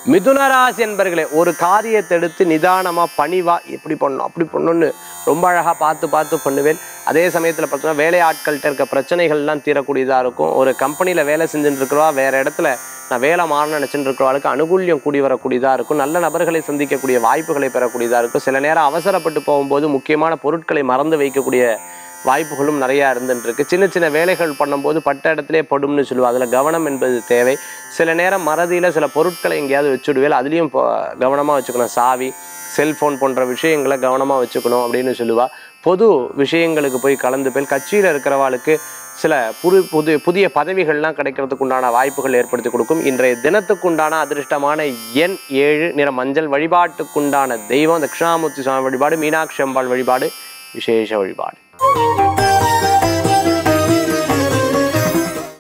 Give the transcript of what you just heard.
மிதுனராசி என்பர்களே ஒரு காரியத்தை எடுத்து நிதானமாக பணிவா இப்படி பண்ணணும் அப்படி பண்ணணும்னு ரொம்ப அழகாக பார்த்து பார்த்து பண்ணுவேன் அதே சமயத்தில் பார்த்தோன்னா வேலையாட்கள்கிட்ட இருக்க பிரச்சனைகள்லாம் தீரக்கூடியதாக இருக்கும் ஒரு கம்பெனியில் வேலை செஞ்சுட்டு இருக்கிறவா வேறு இடத்துல நான் வேலை மாறணும்னு நினச்சிட்டு இருக்கிறவளுக்கு அனுகூல்யம் கூடி வரக்கூடியதாக இருக்கும் நல்ல நபர்களை சந்திக்கக்கூடிய வாய்ப்புகளை பெறக்கூடியதாக இருக்கும் சில நேரம் அவசரப்பட்டு போகும்போது முக்கியமான பொருட்களை மறந்து வைக்கக்கூடிய வாய்ப்புகளும் நிறையா இருந்துட்டு இருக்கு சின்ன சின்ன வேலைகள் பண்ணும்போது பட்ட இடத்திலே படும்னு சொல்லுவோம் அதில் கவனம் என்பது தேவை சில நேரம் மறதியில் சில பொருட்களை எங்கேயாவது வச்சுடுவேல் அதுலேயும் கவனமாக வச்சுக்கணும் சாவி செல்ஃபோன் போன்ற விஷயங்களை கவனமாக வச்சுக்கணும் அப்படின்னு சொல்லுவா பொது விஷயங்களுக்கு போய் கலந்து போய் கட்சியில் இருக்கிறவாளுக்கு சில புது புது புதிய பதவிகள்லாம் கிடைக்கிறதுக்கு உண்டான வாய்ப்புகள் ஏற்படுத்தி கொடுக்கும் இன்றைய தினத்துக்குண்டான அதிர்ஷ்டமான எண் ஏழு நிற மஞ்சள் வழிபாட்டுக்குண்டான தெய்வம் தட்சிணாமூர்த்தி சுவாமி வழிபாடு மீனாட்சி அம்பாள் வழிபாடு விசேஷ வழிபாடு